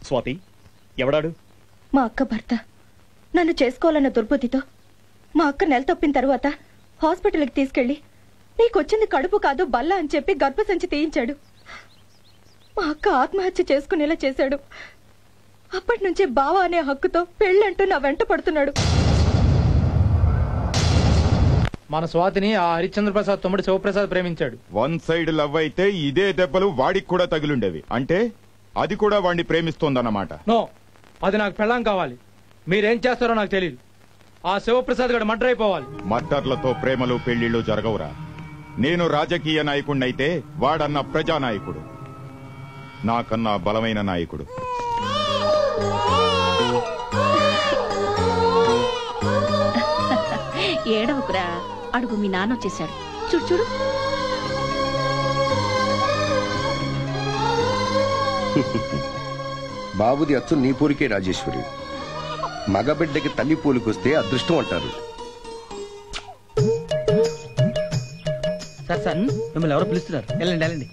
స్వాతి ఎవడాడు మా అక్క భర్త నన్ను చేసుకోవాలన్న దుర్బుద్ధితో మా అక్క నెల తప్పిన తర్వాత హాస్పిటల్కి తీసుకెళ్లి నీకొచ్చింది కడుపు కాదు బల్ల అని చెప్పి గర్భసంచి తీయించాడు మా అక్క ఆత్మహత్య చేసుకునేలా చేశాడు అప్పటి నుంచే బావ అనే హక్కుతో పెళ్ళంటూ నా వెంట పడుతున్నాడు మన స్వాతిని ఆ హరిశ్చంద్ర ప్రసాద్ తమ్ముడు శివప్రసాద్ ప్రేమించాడు వన్ సైడ్ లవ్ అయితే ఇదే దెబ్బలు వాడికి కూడా తగిలుండేవి అంటే అది కూడా వాడిని ప్రేమిస్తోందన్నమాట నో అది నాకు పెళ్ళాం కావాలి మీరేం చేస్తారో నాకు తెలియదు ఆ శివప్రసాద్ గడు మర్డర్ అయిపోవాలి మద్దర్లతో ప్రేమలు పెళ్లిళ్ళు జరగవురా నేను రాజకీయ నాయకుడినైతే వాడన్న ప్రజానాయకుడు నాకన్నా బలమైన నాయకుడు ఏడవకురా అడుగు మీ నాన్న వచ్చేసాడు చూడు చూడు బాబుది అచ్చు నీ పూరికే రాజేశ్వరి మగబిడ్డకి తల్లి పూలికొస్తే అదృష్టం అంటారు సార్ సార్ మిమ్మల్ని ఎవరో పిలుస్తున్నారు వెళ్ళండి వెళ్ళండి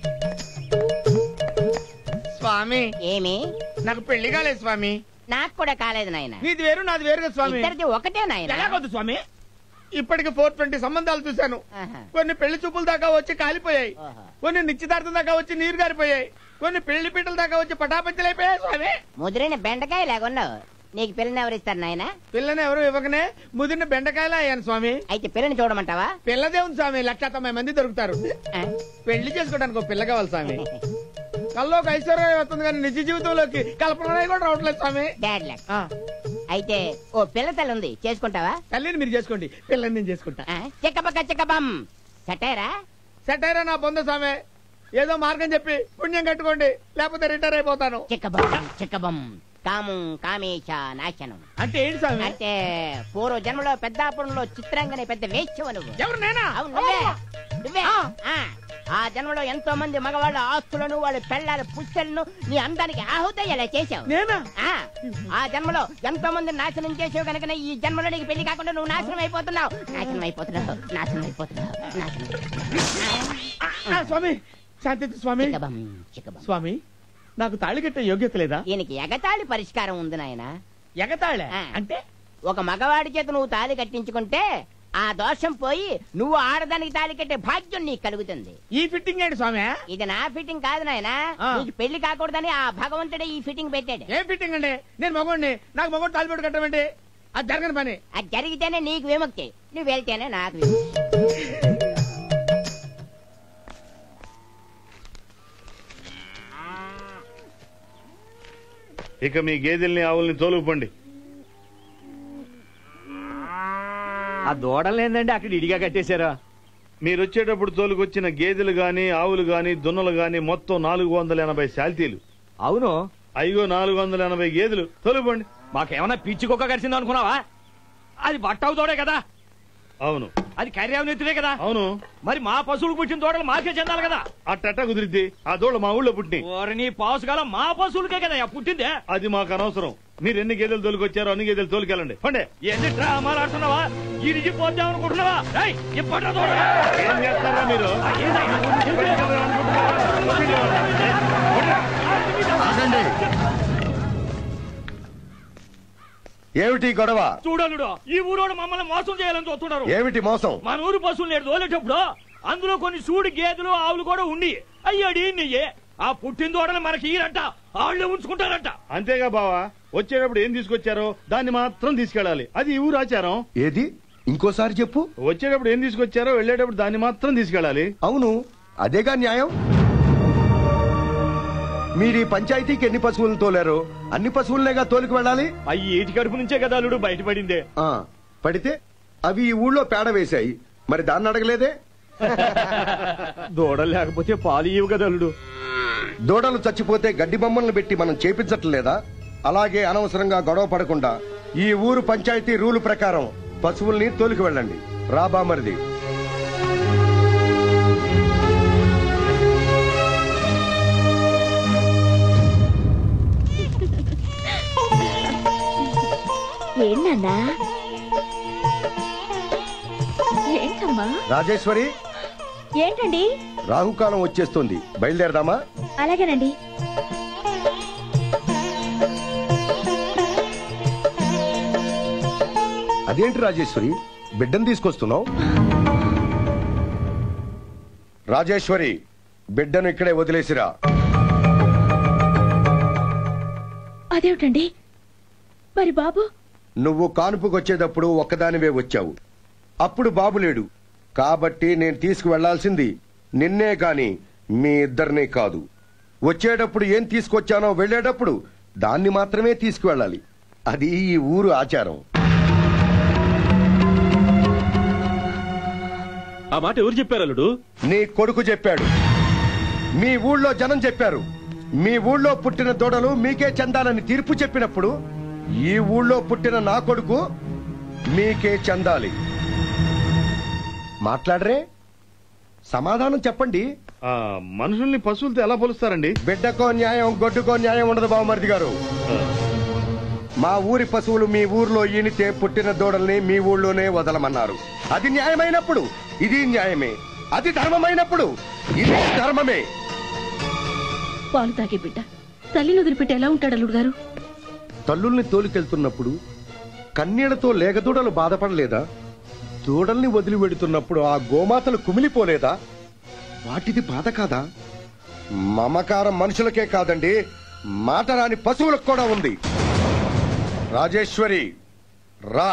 స్వామి ఏమి నాకు పెళ్లి కాలేదు స్వామి నాకు కూడా కాలేదు నాయన నీది వేరు నాది వేరుగా స్వామి ఇద్దరిది ఒకటే నాయన ఎలాగొద్దు స్వామి ఇప్పటికి ఫోర్ ట్వంటీ సంబంధాలు చూశాను ఆహా. కొన్ని పెళ్లి చూపుల దాకా వచ్చి కాలిపోయాయి ఆహా. కొన్ని నిశ్చితార్థం దాకా వచ్చి నీరు గారిపోయాయి కొన్ని పెళ్లి పీటల దాకా వచ్చి పటాపంచలైపోయాయి స్వామి ముదిరిన బెండకాయ లాగున్నావు నీకు పిల్లని ఎవరిస్తారు నాయన పిల్లని ఎవరు ఇవ్వకనే ముదిరిన బెండకాయలా అయ్యాను స్వామి అయితే పిల్లని చూడమంటావా పిల్లదే ఉంది స్వామి లక్ష తొంభై మంది దొరుకుతారు ఆ? పెళ్లి చేసుకోవడానికి ఒక పిల్ల కావాలి స్వామి కల్లోకి ఐశ్వర్యం వస్తుంది కానీ నిజ జీవితంలోకి కల్పన కూడా రావట్లేదు స్వామి బ్యాడ్ లక్ ఆ, అయితే ఓ పిల్ల తల్లి ఉంది చేసుకుంటావా తల్లిని మీరు చేసుకోండి పిల్లని నేను చేసుకుంటా ఆ? చిక్కబక్క చిక్కబం సటేరా సెట్ అయినా నా పొంద స్వామి ఏదో మార్గం చెప్పి పుణ్యం కట్టుకోండి లేకపోతే రిటైర్ అయిపోతాను చిక్కబం చిక్కబం కాము కామేశ నాశనం అంటే ఏంటి స్వామి అంటే పూర్వ జన్మలో పెద్దాపురంలో చిత్రాంగనే పెద్ద వేశ్యవ నువ్వు ఎవరు నేనా అవును నువ్వే నువ్వే ఆ, ఆ జన్మలో ఎంతో మంది మగవాళ్ళ ఆస్తులను వాళ్ళ పెళ్ళాల పుస్తలను నీ అందానికి ఆహుతయ్యేలా చేశావు నేనా ఆ, ఆ జన్మలో ఎంతో మంది నాశనం చేసావు కనుక ఈ జన్మలో నీకు పెళ్లి కాకుండా నువ్వు నాశనం అయిపోతున్నావు నాశనం అయిపోతున్నావు నాశనం అయిపోతున్నావు నాశనం ఆ, స్వామి శాంతి స్వామి చిక్కబం చిక్కబం స్వామి నాకు తాళి కట్టే యోగ్యత లేదా ఈయనకి ఎగతాళి పరిష్కారం ఉంది నాయన ఎగతాళే ఆ. అంటే ఒక మగవాడి చేత నువ్వు తాళి కట్టించుకుంటే ఆ దోషం పోయి నువ్వు ఆడదానికి తాళి కట్టే భాగ్యం నీకు కలుగుతుంది ఈ ఫిట్టింగ్ ఏంటి స్వామి ఇది నా ఫిట్టింగ్ కాదు నాయన ఆ. నీకు పెళ్లి కాకూడదని ఆ భగవంతుడే ఈ ఫిట్టింగ్ పెట్టాడు ఏం ఫిట్టింగ్ అండి నేను మగోడిని నాకు మగోడు తాళి పెట్టి కట్టమండి అది జరగని పని అది జరిగితేనే నీకు విముక్తి నువ్వు వెళ్తేనే నాకు విముక్తి ఇక మీ గేదెల్ని ఆవుల్ని తోలుకుపోండి ఆ దూడలు ఏందండి అక్కడ ఇడిగా కట్టేశారా మీరు వచ్చేటప్పుడు తోలుకొచ్చిన గేదెలు గాని ఆవులు గాని దున్నలు గాని మొత్తం నాలుగు వందల ఎనభై శాల్తీలు అవును అయ్యో నాలుగు వందల ఎనభై గేదెలు తోలుకోండి మాకేమన్నా పిచ్చి కుక్క కరిచిందో అనుకున్నావా అది బట్టవు తోడే కదా అవును అది కర్యావనెత్తుడే కదా అవును మరి మా పశువులకు పుట్టిన తోడలు మాకే చెందాలి కదా అట్టట్ట కుదిరిద్ది ఆ దూడ మా ఊళ్ళో పుట్టి ఓరి పాసు గల మా పశువులకే కదా పుట్టిందే అది మాకు అనవసరం మీరు ఎన్ని గేదెలు తోలుకొచ్చారో అన్ని గేదెలు తోలుకెళ్ళండి పండే ఎన్ని డ్రామాలు ఆడుతున్నావా ఇరిగి పోద్దాం అనుకుంటున్నావా ఏయ్, ఇప్పట్రా తోడ. ఏం చేస్తారా మీరు ఏమిటి ఈ గొడవ చూడలుడు ఈ ఊరోడు మమ్మల్ని మోసం చేయాలని చూస్తున్నారు ఏమిటి మోసం మన ఊరు పశువులు నేడు తోలేటప్పుడు అందులో కొన్ని సూడి గేదెలు ఆవులు కూడా ఉండి అయ్యాడి నెయ్యే ఆ పుట్టిన తోడని మనకి ఈరంట ఆళ్ళే ఉంచుకుంటారంట అంతేగా బావా వచ్చేటప్పుడు ఏం తీసుకొచ్చారో దాన్ని మాత్రం తీసుకెళ్ళాలి అది ఈ ఊరు ఆచారం ఏది ఇంకోసారి చెప్పు వచ్చేటప్పుడు ఏం తీసుకొచ్చారో వెళ్ళేటప్పుడు దాన్ని మాత్రం తీసుకెళ్ళాలి అవును అదేగా న్యాయం మీరు ఈ పంచాయతీకి ఎన్ని పశువులను తోలారో అన్ని పశువులనేగా తోలికి వెళ్ళాలి అయ్యి ఏటి కడుపు నుంచే కదా అల్లుడు బయటపడిందే ఆ పడితే అవి ఈ ఊళ్ళో పేడ వేశాయి మరి దాన్ని అడగలేదే దూడలు లేకపోతే పాలు ఇవ్వు కదా అల్లుడు దూడలు చచ్చిపోతే గడ్డి బొమ్మలను పెట్టి మనం చేపించట్లేదా అలాగే అనవసరంగా గొడవ పడకుండా ఈ ఊరు పంచాయతీ రూలు ప్రకారం పశువుల్ని తోలికి వెళ్ళండి రాబా మరిది ఏంటన్నా ఏంటమ్మా రాజేశ్వరి ఏంటండి రాహుకాలం వచ్చేస్తుంది బయలుదేరదామా అలాగేనండి అదేంటి రాజేశ్వరి బిడ్డను తీసుకొస్తున్నావు రాజేశ్వరి బిడ్డను ఇక్కడే వదిలేసిరా అదేమిటండి మరి బాబు నువ్వు కానుపుకొచ్చేటప్పుడు ఒక్కదానివే వచ్చావు అప్పుడు బాబు లేడు కాబట్టి నేను తీసుకువెళ్లాల్సింది నిన్నే కాని మీ ఇద్దరినీ కాదు వచ్చేటప్పుడు ఏం తీసుకొచ్చానో వెళ్ళేటప్పుడు దాన్ని మాత్రమే తీసుకువెళ్ళాలి అది ఈ ఊరు ఆచారం ఆ మాట ఎవరు చెప్పారు అల్లుడు నీ కొడుకు చెప్పాడు మీ ఊళ్ళో జనం చెప్పారు మీ ఊళ్ళో పుట్టిన దూడలు మీకే చెందాలని తీర్పు చెప్పినప్పుడు ఈ ఊళ్ళో పుట్టిన నా కొడుకు మీకే చెందాలి మాట్లాడరే సమాధానం చెప్పండి ఆ మనుషుల్ని పశువులతో ఎలా పోలుస్తారండి బిడ్డకో న్యాయం గొడ్డుకో న్యాయం ఉండదు బావమరిది గారు మా ఊరి పశువులు మీ ఊర్లో ఈనితే పుట్టిన దూడల్ని మీ ఊళ్ళోనే వదలమన్నారు అది న్యాయమైనప్పుడు ఇది న్యాయమే అది ధర్మమైనప్పుడు ఇది ధర్మమే పాలు తాగే బిడ్డ తల్లిని వదిలిపెట్టి ఎలా ఉంటాడు అల్లుడు గారు తల్లుల్ని తోలుకెళ్తున్నప్పుడు కన్నీళ్లతో లేగదూడలు బాధపడలేదా దూడల్ని వదిలి వెడుతున్నప్పుడు ఆ గోమాతలు కుమిలిపోలేదా వాటిది బాధ కాదా మమకారం మనుషులకే కాదండి మాట రాని పశువులకు కూడా ఉంది రాజేశ్వరి రా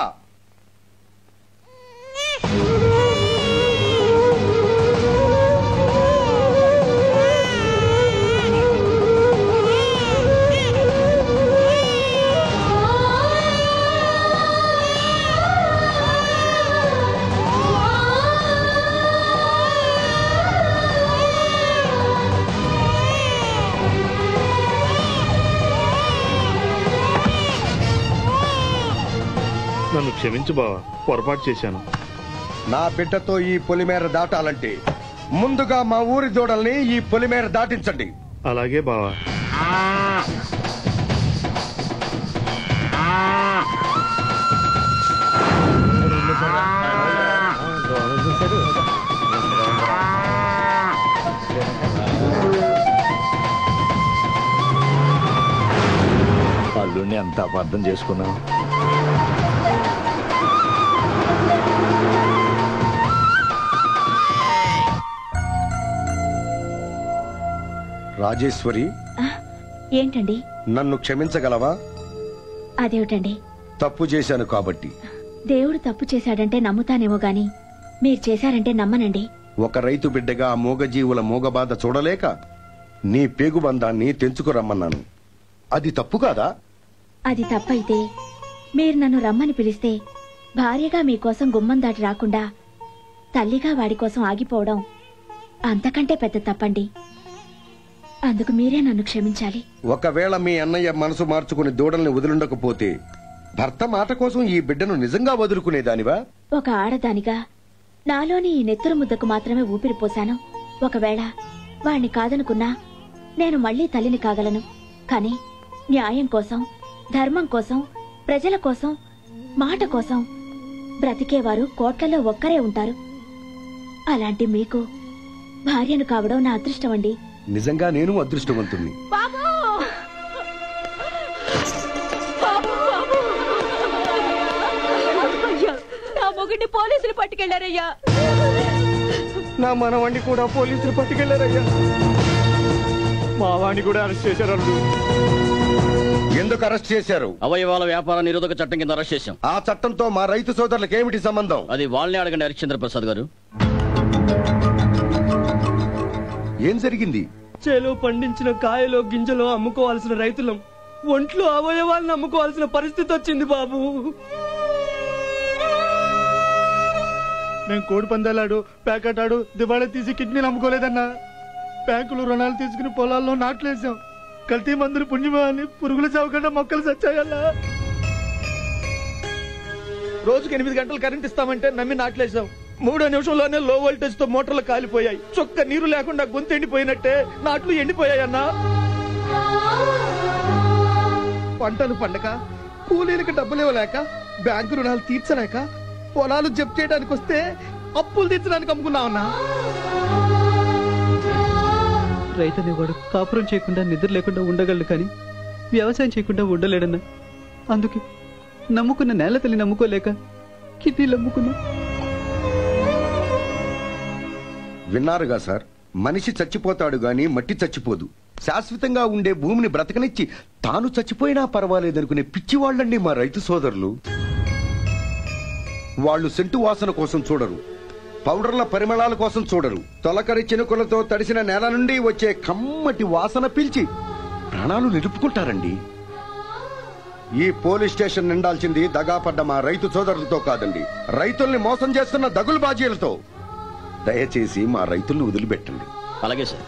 నన్ను క్షమించు బావా పొరపాటు చేశాను నా బిడ్డతో ఈ పొలిమేర దాటాలంటే ముందుగా మా ఊరి దూడల్ని ఈ పొలిమేర దాటించండి అలాగే బావా అల్లుడిని అంత అబద్ధం చేసుకున్నావు రాజేశ్వరి ఏంటండి నన్ను క్షమించగలవా అదేమిటండి తప్పు చేశాను కాబట్టి దేవుడు తప్పు చేశాడంటే నమ్ముతానేమో గాని మీరు చేశారంటే నమ్మనండి ఒక రైతు బిడ్డగా ఆ మూగజీవుల మూగబాధ చూడలేక నీ పేగుబంధాన్ని తెంచుకురమ్మన్నాను అది తప్పు కాదా అది తప్పైతే మీరు నన్ను రమ్మని పిలిస్తే భార్యగా మీకోసం గుమ్మం దాటి రాకుండా తల్లిగా వాడి కోసం ఆగిపోవడం అంతకంటే పెద్ద తప్పండి అందుకు మీరే నన్ను క్షమించాలి ఒకవేళ మీ అన్నయ్య మనసు మార్చుకుని దూడల్ని వదిలుండకపోతే భర్త మాట కోసం ఈ బిడ్డను నిజంగా వదులుకునేదానివా ఒక ఆడదానిగా నాలోని ఈ నెత్తురు ముద్దకు మాత్రమే ఊపిరి పోశాను ఒకవేళ వాణ్ణి కాదనుకున్నా నేను మళ్ళీ తల్లిని కాగలను కాని న్యాయం కోసం ధర్మం కోసం ప్రజల కోసం మాట కోసం బ్రతికేవారు కోట్లలో ఒక్కరే ఉంటారు అలాంటి మీకు భార్యను కావడం నా అదృష్టం అండి నిజంగా నేను అదృష్టవంతుణ్ణి బాబు అయ్యా నా మొగుడిని పోలీసులు పట్టుకెళ్లారయ్యా నా మనవాణ్ణి కూడా పోలీసులు పట్టుకెళ్లారయ్యా మా వాణ్ణి కూడా అరెస్ట్ చేశారు అల్లుడు ఎందుకు అరెస్ట్ చేశారు అవయవాల వ్యాపార నిరోధక చట్టం కింద అరెస్ట్ చేశాం ఆ చట్టంతో మా రైతు సోదరులకు ఏమిటి సంబంధం అది వాళ్ళనే అడగండి హరిశ్చంద్ర ప్రసాద్ గారు ఏం జరిగింది చేలో పండించిన కాయలో గింజలో అమ్ముకోవాల్సిన రైతులం ఒంట్లో అవయవాలను అమ్ముకోవాల్సిన పరిస్థితి వచ్చింది బాబు మేము కోడి పందాలాడు ప్యాకెట్ ఆడు దివాళా తీసి కిడ్నీలు అమ్ముకోలేదన్నా బ్యాంకులు రుణాలు తీసుకుని పొలాల్లో నాట్లేసాం కల్తీ మందులు పుణ్యమా అని పురుగులు చావకుండా మొక్కలు చచ్చాయల్లా రోజుకి ఎనిమిది గంటలు కరెంట్ ఇస్తామంటే నమ్మి నాట్లేసాం మూడో నిమిషంలోనే లో వోల్టేజ్ తో మోటార్లు కాలిపోయాయి చొక్క నీరు లేకుండా గొంతు ఎండిపోయినట్టే నాట్లు ఎండిపోయాయి అన్నా పంటలు పండక కూలీలకు డబ్బులు ఇవ్వలేక బ్యాంకు రుణాలు తీర్చలేక పొలాలు జప్తు చేయడానికి వస్తే అప్పులు తీర్చడానికి అమ్ముకున్నామన్నా రైతు అనేవాడు కాపురం చేయకుండా నిద్ర లేకుండా ఉండగలడు కానీ వ్యవసాయం చేయకుండా ఉండలేడన్నా అందుకే నమ్ముకున్న నేల తల్లి నమ్ముకోలేక కిడ్నీలు అమ్ముకున్నాం విన్నారుగా సార్ మనిషి చచ్చిపోతాడు గాని మట్టి చచ్చిపోదు శాశ్వతంగా ఉండే భూమిని బ్రతకనిచ్చి తాను చచ్చిపోయినా పర్వాలేదనుకునే పిచ్చివాళ్ళండి మా రైతు సోదరులు వాళ్ళు సెంటు వాసన కోసం చూడరు పౌడర్ల పరిమళాల కోసం చూడరు తొలకరి చినుకులతో తడిసిన నేల నుండి వచ్చే కమ్మటి వాసన పీల్చి ప్రాణాలు నిలుపుకుంటారండి ఈ పోలీస్ స్టేషన్ నిండాల్సింది దగాపడ్డ మా రైతు సోదరులతో కాదండి రైతుల్ని మోసం చేస్తున్న దగులు బాజీలతో దయచేసి మా రైతుల్ని వదిలిపెట్టండి అలాగే సార్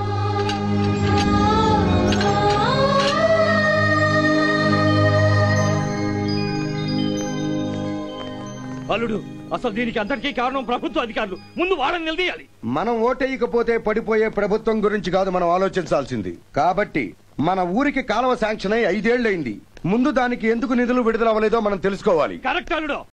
అల్లుడు అసలు దీనికి అంతటికీ కారణం ప్రభుత్వ అధికారులు ముందు వాళ్ళని నిలదీయాలి మనం ఓటేయకపోతే పడిపోయే ప్రభుత్వం గురించి కాదు మనం ఆలోచించాల్సింది కాబట్టి మన ఊరికి కాలువ శాంక్షన్ అయి ఐదేళ్లయింది ముందు దానికి ఎందుకు నిధులు విడుదల అవ్వలేదో మనం తెలుసుకోవాలి కరెక్ట్ అల్లుడు